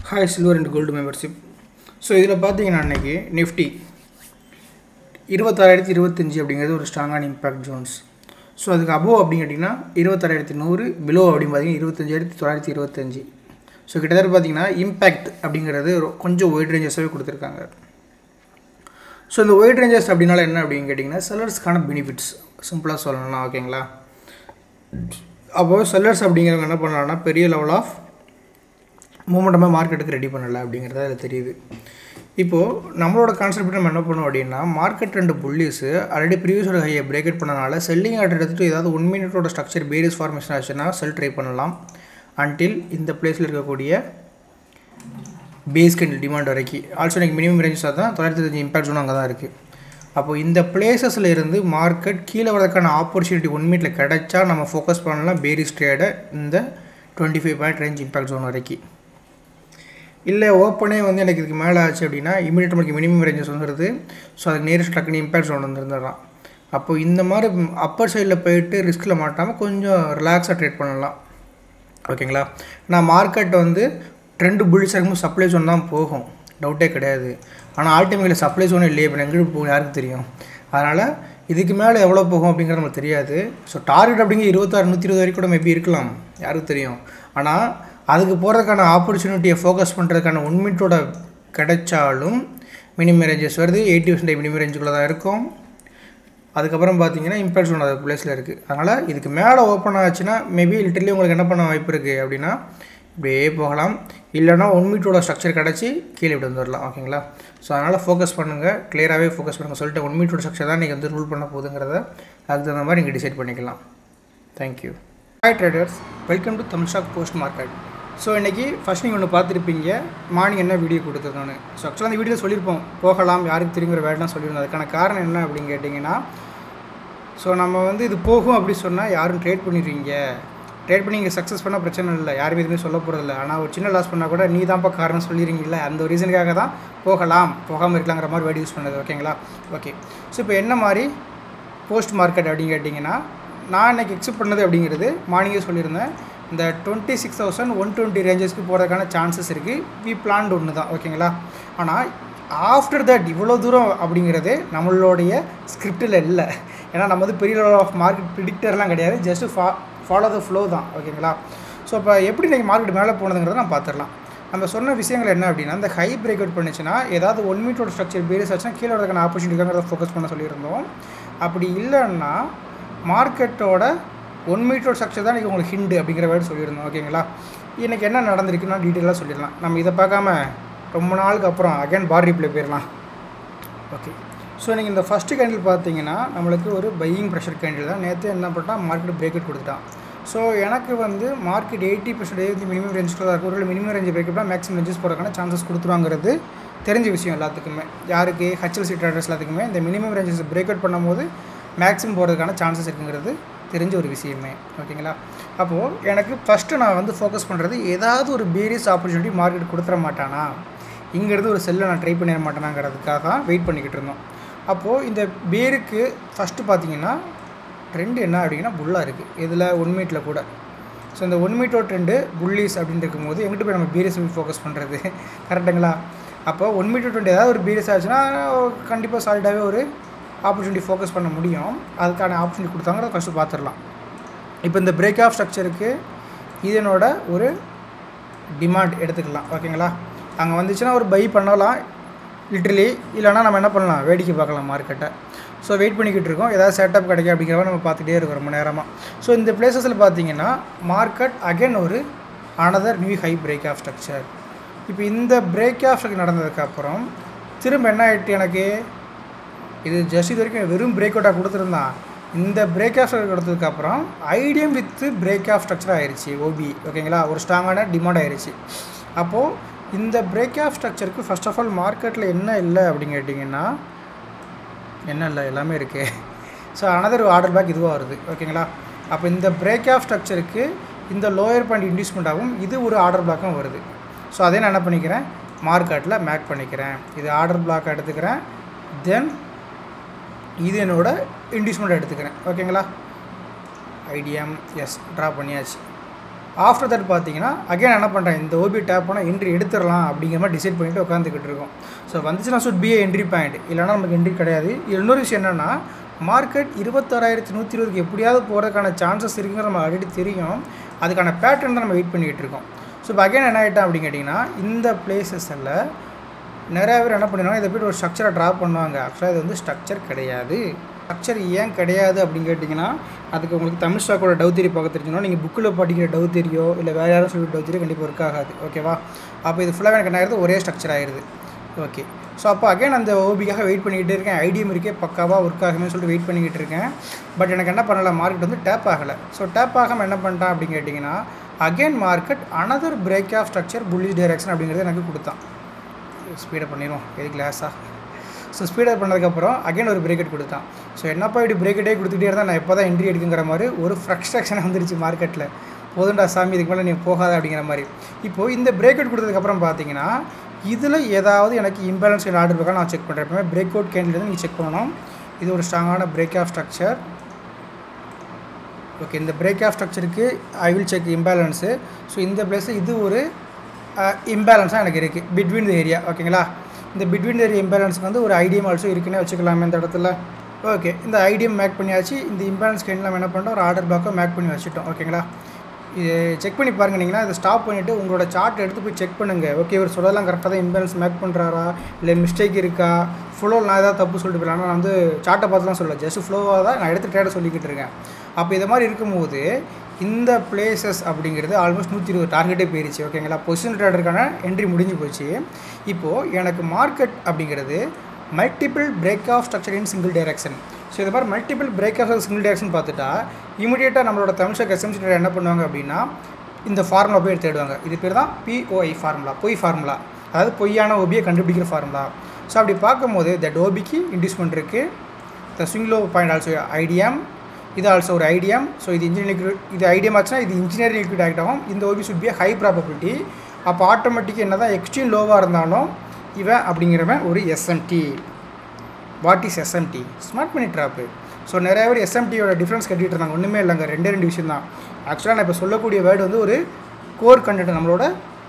hi silver and gold membership so இதில் பார்த்தீங்கன்னா அன்றைக்கி நிஃப்டி இருபத்தாறாயிரத்தி இருபத்தஞ்சி அப்படிங்கிறது ஒரு ஸ்ட்ராங்கான இம்பேக்ட் ஜோன்ஸ் ஸோ அதுக்கு அபோவ் அப்படின்னு கேட்டிங்கன்னா இருபத்தாறாயிரத்தி நூறு பிலோ அப்படின்னு பார்த்தீங்கன்னா இருபத்தஞ்சாயிரத்தி தொள்ளாயிரத்தி இருபத்தஞ்சி ஸோ கிட்டத்தட்ட பார்த்தீங்கன்னா இம்பேக்ட் அப்படிங்கிறது ஒரு கொஞ்சம் ஒயிட் ரேஞ்சஸாகவே கொடுத்துருக்காங்க ஸோ இந்த ஒயிட் ரேஞ்சஸ் அப்படின்னால என்ன அப்படின்னு கேட்டிங்கன்னா செல்லர்ஸ்க்கான பெனிஃபிட்ஸ் சிம்பிளாக சொல்லணும்னா ஓகேங்களா அப்போது செல்லர்ஸ் அப்படிங்கிறவங்க என்ன பண்ணலாம்னா பெரிய லெவல் ஆஃப் மூமெண்டமாக மார்க்கெட்டுக்கு ரெடி பண்ணலை அப்படிங்கிறது அதில் தெரியுது இப்போது நம்மளோட கான்செப்ட் நம்ம என்ன பண்ணோம் அப்படின்னா மார்க்கெட் ரெண்டு புள்ளிஸு ஆல்ரெடி ப்ரீவியஸோட ஹையை பிரேக் அவுட் பண்ணனால செல்லிங் ஆர்டர் எடுத்துகிட்டு ஏதாவது ஒன் மினிட்டோட ஸ்ட்ரக்சர் பேரியஸ் ஃபார்மேஷன் ஆச்சுன்னா செல் ட்ரை பண்ணலாம் அன்டில் இந்த பிளேஸில் இருக்கக்கூடிய பேஸ் கேண்டில் டிமாண்ட் வரைக்கும் ஆல்சோ எனக்கு மினிமம் ரேஞ்சஸாக தான் தொள்ளாயிரத்தி இருபத்தஞ்சி இம்பாக்ட் ஜோன் அங்கே தான் இருக்குது அப்போது இந்த பிளேசஸில் இருந்து மார்க்கெட் கீழே வரதுக்கான ஆப்பர்ச்சுனிட்டி ஒன் மினிட்ல கிடைச்சா நம்ம ஃபோக்கஸ் பண்ணலாம் பேரிஸ் ட்ரேடை இந்த twenty five point range impact zone வரைக்கும் இல்லை ஓப்பனே வந்து எனக்கு இதுக்கு மேலே ஆச்சு அப்படின்னா இமீடியட் நமக்கு மினிமம் ரேஞ்சஸ் வந்துடுது ஸோ அதுக்கு நேரஸ்ட் டக்குனு இம்பேக்ட் ஜோன் வந்துருந்துடலாம் அப்போது இந்த மாதிரி அப்பர் சைடில் போயிட்டு ரிஸ்கில் மாட்டாமல் கொஞ்சம் ரிலாக்ஸாக ட்ரேட் பண்ணலாம் ஓகேங்களா நான் மார்க்கெட் வந்து ட்ரெண்டு புல்லிஸ் இருக்கும்போது சப்ளை ஜோன் தான் போகும் டவுட்டே கிடையாது ஆனால் ஆல்டிமேட்டில் சப்ளை ஜோன் இல்லையே இப்போ எங்கே போகும் யாருக்கு தெரியும் அதனால் இதுக்கு மேலே எவ்வளோ போகும் அப்படிங்கிறது நமக்கு தெரியாது ஸோ டார்கெட் அப்படிங்கிற இருபத்தாறு நூற்றி இருபது வரைக்கும் கூட மேபி இருக்கலாம் யாருக்கு தெரியும் ஆனால் அதுக்கு போகிறதுக்கான ஆப்பர்ச்சுனிட்டியை ஃபோக்கஸ் பண்ணுறதுக்கான ஒன் மினிட்டோட கிடைச்சாலும் மினிமம் ரேஞ்சஸ் வருது எயிட்டி பர்சன்டேஜ் மினிமம் ரேஞ்சுக்குள்ளே தான் இருக்கும் அதுக்கப்புறம் பார்த்தீங்கன்னா இம்பேக்ட் ஒன் அது பிளேஸில் இருக்குது அதனால் இதுக்கு மேலே ஓப்பன் ஆச்சுன்னா மேபி லிட்டர்லி உங்களுக்கு என்ன பண்ண வாய்ப்பு இருக்குது அப்படின்னா இப்படியே போகலாம் இல்லைனா ஒன் மீட்டரோட ஸ்ட்ரக்சர் கிடச்சி கீழே இப்படி வந்துடலாம் ஓகேங்களா ஸோ அதனால் ஃபோக்கஸ் பண்ணுங்கள் கிளியராகவே ஃபோக்கஸ் பண்ணுங்கள் சொல்லிட்டு ஒன் மீட்டரோட ஸ்ட்ரக்சர் தான் நீங்கள் வந்து ரூல் பண்ண போகுதுங்கிறத அதுக்கு தகுந்த மாதிரி நீங்கள் டிசைட் பண்ணிக்கலாம் thank you hi traders welcome to Tamil stock post market so இன்றைக்கி ஃபஸ்ட் நீங்கள் ஒன்று பார்த்துருப்பீங்க மார்னிங் என்ன வீடியோ கொடுத்துருந்தோன்னு ஸோ ஆக்சுவலாக அந்த வீடியோ சொல்லியிருப்போம் போகலாம் யாருக்கு தெரியுங்கிற வேலைலாம் சொல்லியிருந்தோம் அதுக்கான காரணம் என்ன அப்படின்னு கேட்டிங்கன்னா ஸோ நம்ம வந்து இது போகும் அப்படி சொன்னால் யாரும் ட்ரேட் பண்ணிடுவீங்க ட்ரேட் பண்ணி இங்கே சக்ஸஸ் பண்ணால் பிரச்சனை இல்லை யாருமே எதுவுமே சொல்ல போகிறதில்ல ஆனால் ஒரு சின்ன லாஸ் பண்ணால் கூட நீ தான்ப்பா காரணம் சொல்லிடுறீங்களா அந்த ஒரு ரீசனுக்காக தான் போகலாம் போகாமல் இருக்கலாங்கிற மாதிரி வேர்டு யூஸ் பண்ணது ஓகேங்களா ஓகே ஸோ இப்போ என்ன மாதிரி போஸ்ட் மார்க்கெட் அப்படின்னு கேட்டிங்கன்னா நான் இன்றைக்கி எக்ஸப்ட் பண்ணது அப்படிங்கிறது மார்னிங்கே சொல்லியிருந்தேன் இந்த twenty six thousand one twenty ரேஞ்சஸ்க்கு போகிறதுக்கான சான்சஸ் இருக்குது வி பிளான்ட் ஒன்று தான் ஓகேங்களா ஆனால் ஆஃப்டர் தட் இவ்வளோ தூரம் அப்படிங்கிறது நம்மளுடைய ஸ்கிரிப்டில் இல்லை ஏன்னா நம்ம வந்து பெரிய லெவல் ஆஃப் மார்க்கெட் ப்ரிடிக்டர்லாம் கிடையாது ஜஸ்ட்டு ஃபா ஃபாலோ த ஃப்ளோ தான் ஓகேங்களா ஸோ இப்போ எப்படி நீங்கள் மார்க்கெட் மேலே போனதுங்கிறத நம்ம பார்த்துடலாம் நம்ம சொன்ன விஷயங்கள் என்ன அப்படின்னா இந்த ஹை பிரேக் அவுட் பண்ணிச்சுன்னா ஏதாவது ஒன் மீட்டரோட ஸ்ட்ரக்சர் பேரிஸ் ஆச்சுன்னா கீழே வரதுக்கான ஆப்பர்ச்சுனிட்டிங்கிறத ஃபோக்கஸ் பண்ண சொல்லியிருந்தோம் அப்படி இல்லைன்னா மார்க்கெட்டோட ஒன் மீட்டரோட ஸ்ட்ரக்சர் தான் இன்றைக்கி உங்களுக்கு ஹிண்டு அப்படிங்கிற வேர்டு சொல்லியிருந்தோம் ஓகேங்களா இன்றைக்கி என்ன நடந்திருக்குன்னா டீட்டெயிலாக சொல்லிடலாம் நம்ம இதை பார்க்காம ரொம்ப நாளுக்கு அப்புறம் அகைன் பார் ரீப்ளே போயிடலாம் ஓகே ஸோ நீங்கள் இந்த ஃபஸ்ட்டு கேண்டில் பார்த்தீங்கன்னா நம்மளுக்கு ஒரு பையிங் ப்ரெஷர் கேண்டில் தான் நேற்று என்ன பண்ணால் மார்க்கெட் பிரேக் அவுட் கொடுத்துட்டான் ஸோ எனக்கு வந்து மார்க்கெட் எயிட்டி பர்சன்டேஜ் மினிமம் ரேஞ்சுக்குள்ள இருக்கும் ஒரு மினிமம் ரேஞ்ச் பிரேக் அப்னா மேக்ஸிமம் ரேஞ்சஸ் போகிறதுக்கான சான்சஸ் கொடுத்துருவாங்கிறது தெரிஞ்ச விஷயம் எல்லாத்துக்குமே யாருக்கு ஹெச்எல்சி ட்ரேடர்ஸ் எல்லாத்துக்குமே இந்த மினிமம் ரேஞ்சஸ் பிரேக் அவுட் பண்ணும்போது மேக்ஸிமம் போகிறதுக்கான சான்சஸ் இருக்குங்கிறது தெரிஞ்ச ஒரு விஷயமே ஓகேங்களா அப்போது எனக்கு ஃபஸ்ட்டு நான் வந்து ஃபோக்கஸ் பண்ணுறது ஏதாவது ஒரு பேரியஸ் ஆப்பர்ச்சுனிட்டி மார்க்கெட் கொடுத்துட மாட்டானா இங்கேருந்து ஒரு செல்லை நான் ட்ரை பண்ணிட மாட்டேனாங்கிறதுக்காக தான் வெயிட் பண்ணிக்கிட்டு இருந்தோம் அப்போது இந்த பேருக்கு ஃபஸ்ட்டு பார்த்தீங்கன்னா ட்ரெண்டு என்ன அப்படின்னா புல்லாக இருக்குது இதில் ஒன் மீட்டில் கூட ஸோ இந்த ஒன் மீட்டோ ட்ரெண்டு புல்லிஸ் அப்படின்னு இருக்கும்போது எங்கிட்ட போய் நம்ம பீரியஸ் ஃபோக்கஸ் பண்ணுறது கரெக்டுங்களா அப்போ ஒன் மீட்டர் ட்ரெண்ட் ஏதாவது ஒரு பீரியஸ் ஆச்சுன்னா கண்டிப்பாக சாலிடாகவே ஒரு ஆப்பர்ச்சுனிட்டி ஃபோக்கஸ் பண்ண முடியும் அதுக்கான ஆப்பர்ச்சுனிட்டி கொடுத்தாங்க ஃபஸ்ட்டு பார்த்துடலாம் இப்போ இந்த பிரேக் ஆஃப் ஸ்ட்ரக்சருக்கு இதனோட ஒரு டிமாண்ட் எடுத்துக்கலாம் ஓகேங்களா அங்கே வந்துச்சுன்னா ஒரு பை பண்ணலாம் லிட்ரலி இல்லைனா நம்ம என்ன பண்ணலாம் வேடிக்கை பார்க்கலாம் மார்க்கெட்டை ஸோ வெயிட் பண்ணிக்கிட்டு இருக்கோம் ஏதாவது செட்டப் கிடைக்கும் அப்படிங்கிற மாதிரி நம்ம பார்த்துட்டே இருக்கோம் ரொம்ப நேரமாக ஸோ இந்த பிளேசஸில் பார்த்தீங்கன்னா மார்க்கெட் அகைன் ஒரு another new high break of structure இப்போ இந்த பிரேக் ஆஃப் ஸ்ட்ரக்சர் நடந்ததுக்கப்புறம் திரும்ப என்ன ஆகிட்டு எனக்கு இது ஜஸ்ட் இது வரைக்கும் வெறும் பிரேக் அவுட்டாக கொடுத்துருந்தான் இந்த பிரேக் ஆஃப் ஸ்ட்ரக்சர் கொடுத்ததுக்கப்புறம் IDM with break of structure ஆயிடுச்சு ஓபி ஓகேங்களா ஒரு ஸ்ட்ராங்கான டிமாண்ட் ஆயிடுச்சு அப்போது இந்த பிரேக் ஆஃப் ஸ்ட்ரக்சருக்கு ஃபஸ்ட் ஆஃப் ஆல் மார்க்கெட்டில் என்ன இல்லை அப்படின்னு கேட்டிங்கன்னா என்ன இல்லை எல்லாமே இருக்குது ஸோ அனதர் ஆர்டர் பேக் இதுவாக வருது ஓகேங்களா அப்போ இந்த பிரேக் ஆஃப் ஸ்ட்ரக்சருக்கு இந்த லோயர் பாயிண்ட் இன்டியூஸ்மெண்ட் ஆகும் இது ஒரு ஆர்டர் பிளாக்கும் வருது ஸோ அதே நான் என்ன பண்ணிக்கிறேன் மார்க்கெட்டில் மேக் பண்ணிக்கிறேன் இது ஆர்டர் பிளாக் எடுத்துக்கிறேன் தென் இது என்னோட இன்டியூஸ்மெண்ட் எடுத்துக்கிறேன் ஓகேங்களா ஐடிஎம் எஸ் ட்ரா பண்ணியாச்சு ஆஃப்டர் தட் பார்த்தீங்கன்னா அகைன் என்ன பண்ணுறேன் இந்த ஓபி டேப் பண்ணால் என்ட்ரி எடுத்துடலாம் அப்படிங்கிற மாதிரி டிசைட் பண்ணிட்டு உட்காந்துக்கிட்டு இருக்கோம் ஸோ வந்துச்சுன்னா சுட் பி என்ட்ரி பாயிண்ட் இல்லைனா நமக்கு என்ட்ரி கிடையாது இதுல இன்னொரு விஷயம் என்னென்னா மார்க்கெட் இருபத்தாறாயிரத்தி நூற்றி இருபதுக்கு எப்படியாவது போகிறதுக்கான சான்சஸ் இருக்குங்கிற நம்ம ஆல்ரெடி தெரியும் அதுக்கான பேட்டர்ன் தான் நம்ம வெயிட் பண்ணிக்கிட்டு இருக்கோம் ஸோ இப்போ அகைன் என்ன ஆகிட்டேன் அப்படின்னு கேட்டிங்கன்னா இந்த பிளேசஸில் நிறைய பேர் என்ன பண்ணிடுவாங்க இதை போய்ட்டு ஒரு ஸ்ட்ரக்சரை ட்ரா பண்ணுவாங்க ஆக்சுவலாக இது வந்து ஸ்ட்ரக்சர் கிடையாது ஸ்ட்ரக்சர் ஏன் கிடையாது அப்படின்னு கேட்டிங்கன்னா அதுக்கு உங்களுக்கு தமிழ் ஸ்டாக்கோட டவு தெரி பார்க்க தெரிஞ்சுனா நீங்கள் புக்கில் படிக்கிற டவு தெரியோ இல்லை வேறு யாரும் சொல்லி டவு தெரியோ கண்டிப்பாக ஒர்க் ஆகாது ஓகேவா அப்போ இது ஃபுல்லாக எனக்கு என்ன ஆயிருது ஒரே ஸ்ட்ரக்சர் ஆயிடுது ஓகே ஸோ அப்போ அகைன் அந்த ஓபிக்காக வெயிட் பண்ணிக்கிட்டு இருக்கேன் ஐடியம் இருக்கே பக்காவாக ஒர்க் ஆகுமே சொல்லிட்டு வெயிட் பண்ணிக்கிட்டு இருக்கேன் பட் எனக்கு என்ன பண்ணலை மார்க்கெட் வந்து டேப் ஆகலை ஸோ டேப் ஆகாமல் என்ன பண்ணிட்டான் அப்படின்னு கேட்டிங்கன்னா again market another break of structure bullish direction அப்படிங்கிறத எனக்கு கொடுத்தான் ஸ்பீடப் பண்ணிடுவோம் எது கிளாஸாக ஸோ ஸ்பீடப் பண்ணதுக்கப்புறம் அகைன் ஒரு பிரேக்கெட் கொடுத்தான் ஸோ என்னப்பா இப்படி பிரேக்கெட்டே கொடுத்துட்டே இருந்தால் நான் எப்போ தான் என்ட்ரி எடுக்குங்கிற மாதிரி ஒரு ஃப்ரஸ்ட்ரக்ஷன் வந்துருச்சு மார்க்கெட்டில் போதுண்டா சாமி இதுக்கு மேலே நீ போகாத அப்படிங்கிற மாதிரி இப்போது இந்த பிரேக்கெட் கொடுத்ததுக்கப்புறம் பார்த்தீங்கன்னா இதில் ஏதாவது எனக்கு இம்பேலன்ஸ் ஆர்டர் இருக்கா நான் செக் பண்ணுறேன் எப்பவுமே பிரேக் அவுட் கேண்டில் நீங்கள் செக் பண்ணணும் இது ஒரு ஸ்ட்ராங்கான பிரேக் ஆஃப் ஸ்ட்ரக்சர் ஓகே இந்த பிரேக் ஆஃப் ஸ்ட்ரக்சருக்கு I will check imbalance so இந்த பிளேஸில் இது ஒரு இம்பேலன்ஸாக எனக்கு இருக்குது பிட்வீன் த ஏரியா ஓகேங்களா இந்த பிட்வீன் த ஏரியா இம்பேலன்ஸுக்கு வந்து ஒரு ஐடியம் ஆல்சோ இருக்குன்னே வச்சுக்கலாமே இந்த இடத்துல ஓகே இந்த ஐடியம் மேக் பண்ணியாச்சு இந்த இம்பேலன்ஸ் கேண்டில் நம்ம என்ன பண்ணுறோம் ஒரு ஆர்டர் பிளாக்கை மேக் பண்ணி வச்சுட்டோம் ஓகேங்களா இது செக் பண்ணி பாருங்க நீங்கன்னா இதை ஸ்டாப் பண்ணிவிட்டு உங்களோட சார்ட் எடுத்து போய் செக் பண்ணுங்கள் ஓகே இவர் சொல்லலாம் கரெக்டாக தான் இம்பேலன்ஸ் மேக் பண்ணுறாரா இல்லை மிஸ்டேக் இருக்கா ஃப்ளோ நான் ஏதாவது தப்பு சொல்லிட்டு போயிடலாம் ஆனால் நான் வந்து சார்ட்டை பார்த்துலாம் சொல்லல ஜஸ்ட் ஃப்ளோவாக தான் நான் எடுத்து ட்ரேட சொல்லிக்கிட்டு இருக்கேன் அப்போ இது மாதிரி இருக்கும்போது இந்த பிளேசஸ் அப்படிங்கிறது ஆல்மோஸ்ட் நூற்றி இருபது டார்கெட்டே போயிருச்சு ஓகேங்களா பொசிஷன் ட்ரேடருக்கான என்ட்ரி முடிஞ்சு போச்சு இப்போது எனக்கு மார்க்கெட் அப்படிங்கிறது multiple break of structure in single direction so இது மாதிரி multiple break of single direction பார்த்துட்டா இமீடியட்டாக நம்மளோட தமிழ்ஷக் எஸ்எம்சி ட்ரேடர் என்ன பண்ணுவாங்க அப்படின்னா இந்த ஃபார்முலா போய் எடுத்து தேடுவாங்க இது பேர் தான் பிஓஐ ஃபார்முலா பொய் ஃபார்முலா அதாவது பொய்யான ஓபியை கண்டுபிடிக்கிற ஃபார்முலா ஸோ அப்படி பார்க்கும்போது தட் ஓபிக்கு இன்டியூஸ்மெண்ட் இருக்குது the swing low point also IDM இது ஆல்சோ ஒரு ஐடியம் ஸோ இது இன்ஜினியரிங் இது ஐடியம் ஆச்சுன்னா இது இன்ஜினியரிங் லிக்விட் ஆக்ட் ஆகும் இந்த OB should be high probability அப்போ ஆட்டோமேட்டிக்காக என்ன தான் எக்ஸ்ட்ரீம் லோவாக இருந்தாலும் இவன் அப்படிங்கிறவன் ஒரு SMT what is SMT smart money trap so நிறைய பேர் எஸ்எம்டியோட டிஃப்ரென்ஸ் கட்டிகிட்டு இருந்தாங்க ஒன்றுமே இல்லைங்க ரெண்டே ரெண்டு விஷயம் தான் ஆக்சுவலாக நான் இப்போ சொல்லக்கூடிய வேர்டு வந்து ஒரு கோர் கண்டென்ட் நம்மளோட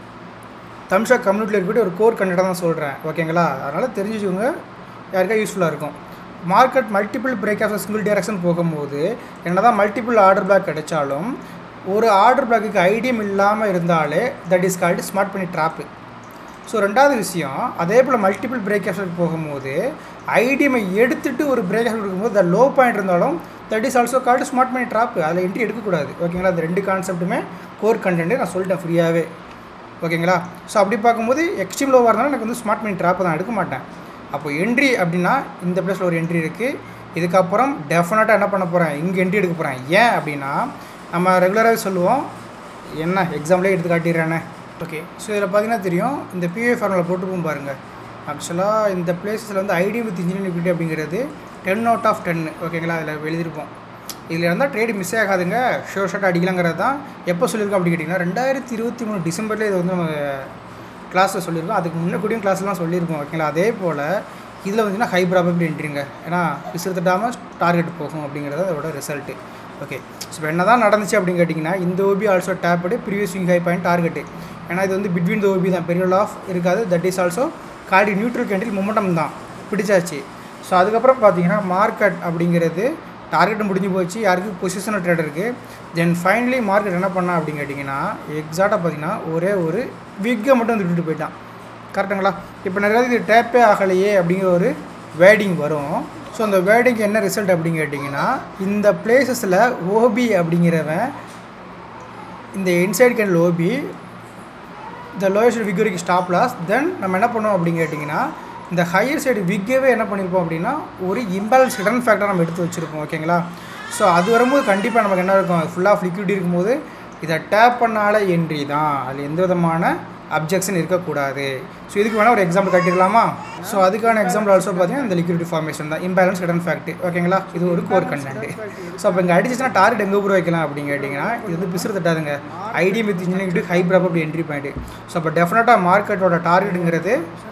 தமிஷா கம்யூனிட்டியில் இருக்கக்கூடிய ஒரு கோர் கண்டென்ட்டாக தான் சொல்கிறேன் ஓகேங்களா அதனால் தெரிஞ்சு வச்சுக்கோங்க யாருக்கா யூஸ்ஃபுல்லாக இருக்கும் market multiple break of single direction போகும்போது என்ன தான் மல்டிபிள் ஆர்டர் பிளாக் கிடைச்சாலும் ஒரு ஆர்டர் பிளாக்குக்கு ஐடியம் இல்லாமல் இருந்தாலே தட் இஸ் கால்டு ஸ்மார்ட் பண்ணி ட்ராப்பு ஸோ ரெண்டாவது விஷயம் அதே போல் மல்டிபிள் பிரேக் ஆஃப் போகும்போது ஐடிஎம்ஐ எடுத்துகிட்டு ஒரு பிரேக் ஆஃப் இருக்கும்போது த லோ பாயிண்ட் இருந்தாலும் that is also called smart money trap அதில் என்ட்ரி எடுக்கக்கூடாது ஓகேங்களா அந்த ரெண்டு கான்செப்ட்டுமே கோர் கண்டென்ட்டு நான் சொல்லிட்டேன் ஃப்ரீயாகவே ஓகேங்களா ஸோ அப்படி பார்க்கும்போது எக்ஸ்ட்ரீம் லோவாக இருந்தாலும் எனக்கு வந்து ஸ்மார்ட் மணி ட்ராப் தான் எடுக்க மாட்டேன் அப்போ என்ட்ரி அப்படின்னா இந்த பிளேஸில் ஒரு என்ட்ரி இருக்குது இதுக்கப்புறம் டெஃபினட்டாக என்ன பண்ண போகிறேன் இங்கே என்ட்ரி எடுக்க போகிறேன் ஏன் அப்படின்னா நம்ம ரெகுலராகவே சொல்லுவோம் என்ன எக்ஸாம்லேயே எடுத்து காட்டிடுறேனே ஓகே ஸோ இதில் பார்த்தீங்கன்னா தெரியும் இந்த பிஏ ஃபார்மில் போட்டுப்போம் பாருங்கள் ஆக்சுவலாக இந்த பிளேஸில் வந்து ஐடி வித் இன்ஜினியரிங் லிக்விட்டி அப்படிங்கிறது டென் அவுட் ஆஃப் டென் ஓகேங்களா அதில் எழுதியிருப்போம் இதில் இருந்தால் ட்ரேடு மிஸ் ஆகாதுங்க ஷோ ஷாட் அடிக்கலாங்கிறது தான் எப்போ சொல்லியிருக்கோம் அப்படி கேட்டிங்கன்னா ரெண்டாயிரத்தி இருபத்தி மூணு டிசம்பர்லேயே இது வந்து நம்ம கிளாஸில் சொல்லியிருக்கோம் அதுக்கு முன்னே கூடியும் கிளாஸ்லாம் சொல்லியிருக்கோம் ஓகேங்களா அதே போல் இதில் வந்துன்னா ஹை ப்ராபபிள் என்ட்ரிங்க ஏன்னா விசிறுத்தட்டாமல் டார்கெட் போகும் அப்படிங்கிறது அதோட ரிசல்ட்டு ஓகே ஸோ இப்போ என்ன தான் நடந்துச்சு அப்படின்னு கேட்டிங்கன்னா இந்த ஓபி ஆல்சோ டேப்டு ப்ரீவியஸ் விங் ஹை பாயிண்ட் டார்கெட்டு ஏன்னா இது வந்து பிட்வீன் த ஓபி தான் பெரிய ஆஃப் இருக்காது that is also called neutral candle momentum தான் பிடிச்சாச்சு ஸோ அதுக்கப்புறம் பார்த்தீங்கன்னா மார்க்கெட் அப்படிங்கிறது டார்கெட் முடிஞ்சு போச்சு யாருக்கு பொசிஷனல் ட்ரேட் இருக்குது தென் ஃபைனலி மார்க்கெட் என்ன பண்ணா அப்படின்னு கேட்டிங்கன்னா எக்ஸாக்டாக பார்த்தீங்கன்னா ஒரே ஒரு விக்கை மட்டும் வந்து விட்டுட்டு போயிட்டான் கரெக்டுங்களா இப்போ நிறைய இது டேப்பே ஆகலையே அப்படிங்கிற ஒரு வேடிங் வரும் ஸோ அந்த வேடிங்க்கு என்ன ரிசல்ட் அப்படின்னு கேட்டிங்கன்னா இந்த பிளேசஸில் ஓபி அப்படிங்கிறவன் இந்த இன்சைட் கேண்டில் ஓபி இந்த லோயஸ்ட் விக் வரைக்கும் ஸ்டாப் லாஸ் தென் நம்ம என்ன பண்ணுவோம் அப்படின்னு கேட்டிங்கன்னா இந்த ஹையர் சைடு விக்கவே என்ன பண்ணியிருப்போம் அப்படின்னா ஒரு இம்பேலன்ஸ் ஹிடன் ஃபேக்டர் நம்ம எடுத்து வச்சுருப்போம் ஓகேங்களா ஸோ அது வரும்போது கண்டிப்பாக நமக்கு என்ன இருக்கும் ஃபுல்லாக ஆஃப் லிக்விட் இருக்கும்போது இதை டேப் பண்ணால என்ட்ரி தான் அதில் எந்த விதமான அப்ஜெக்ஷன் இருக்கக்கூடாது ஸோ இதுக்கு வேணால் ஒரு எக்ஸாம்பிள் காட்டிடலாமா ஸோ அதுக்கான எக்ஸாம்பிள் ஆல்சோ பார்த்தீங்கன்னா இந்த லிக்விடிட்டி ஃபார்மேஷன் தான் இம்பேலன்ஸ் ஹிடன் ஃபேக்ட் ஓகேங்களா இது ஒரு கோர் கண்டென்ட் ஸோ அப்போ இங்கே அடிச்சுன்னா டார்கெட் எங்கே ஊர் வைக்கலாம் அப்படின்னு கேட்டிங்கன்னா இது வந்து பிசுறு தட்டாதுங்க ID with engineering high probable entry point so அப்போ டெஃபினட்டாக மார்க்கெட்டோட டார்கெட்டுங்கிறது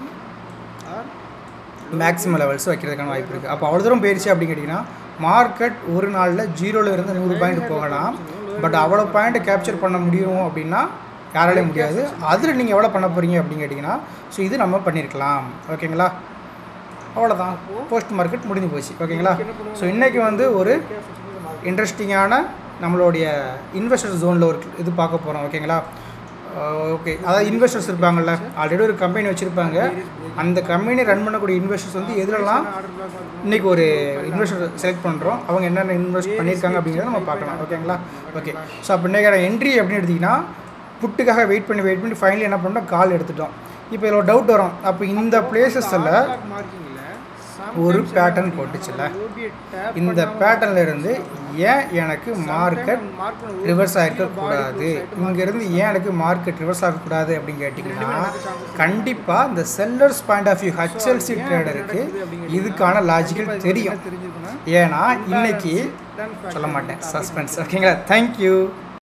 மேக்ஸிமம் லெவல்ஸ் வைக்கிறதுக்கான வாய்ப்பு இருக்குது அப்போ அவ்வளோ தூரம் போயிடுச்சு அப்படின்னு கேட்டிங்கன்னா மார்க்கெட் ஒரு நாளில் ஜீரோவில் இருந்து நூறு பாயிண்ட் போகலாம் பட் அவ்வளோ பாயிண்ட்டை கேப்சர் பண்ண முடியும் அப்படின்னா யாராலையும் முடியாது அதில் நீங்கள் எவ்வளோ பண்ண போகிறீங்க அப்படின்னு கேட்டிங்கன்னா ஸோ இது நம்ம பண்ணியிருக்கலாம் ஓகேங்களா அவ்வளோதான் போஸ்ட் மார்க்கெட் முடிஞ்சு போச்சு ஓகேங்களா ஸோ இன்றைக்கி வந்து ஒரு இன்ட்ரெஸ்டிங்கான நம்மளுடைய இன்வெஸ்டர் ஜோனில் ஒரு இது பார்க்க போகிறோம் ஓகேங்களா ஓகே அதாவது இன்வெஸ்டர்ஸ் இருப்பாங்கள்ல ஆல்ரெடி ஒரு கம்பெனி வச்சுருப்பாங்க அந்த கம்பெனி ரன் பண்ணக்கூடிய இன்வெஸ்டர்ஸ் வந்து எதுலலாம் இன்றைக்கி ஒரு இன்வெஸ்டர் செலக்ட் பண்ணுறோம் அவங்க என்னென்ன இன்வெஸ்ட் பண்ணியிருக்காங்க அப்படிங்கிறத நம்ம பார்க்கலாம் ஓகேங்களா ஓகே ஸோ அப்போ இன்றைக்கான என்ட்ரி அப்படின்னு எடுத்திங்கன்னா புட்டுக்காக வெயிட் பண்ணி வெயிட் பண்ணி ஃபைனலி என்ன பண்ணோம் கால் எடுத்துட்டோம் இப்போ இதில் ஒரு டவுட் வரும் அப்போ இந்த பிளேசஸில் ஒரு பேட்டர்ன் போட்டுச்சுல்ல இந்த பேட்டர்ன்ல இருந்து ஏன் எனக்கு மார்க்கெட் ரிவர்ஸ் ஆகிருக்கக்கூடாது இங்கேருந்து ஏன் எனக்கு மார்க்கெட் ரிவர்ஸ் ஆகக்கூடாது அப்படின்னு கேட்டிங்கன்னா கண்டிப்பாக இந்த sellers point of view HLC ட்ரேடருக்கு இதுக்கான லாஜிக்கல் தெரியும் ஏன்னா இன்னைக்கு சொல்ல மாட்டேன் சஸ்பென்ஸ் ஓகேங்களா தேங்க்யூ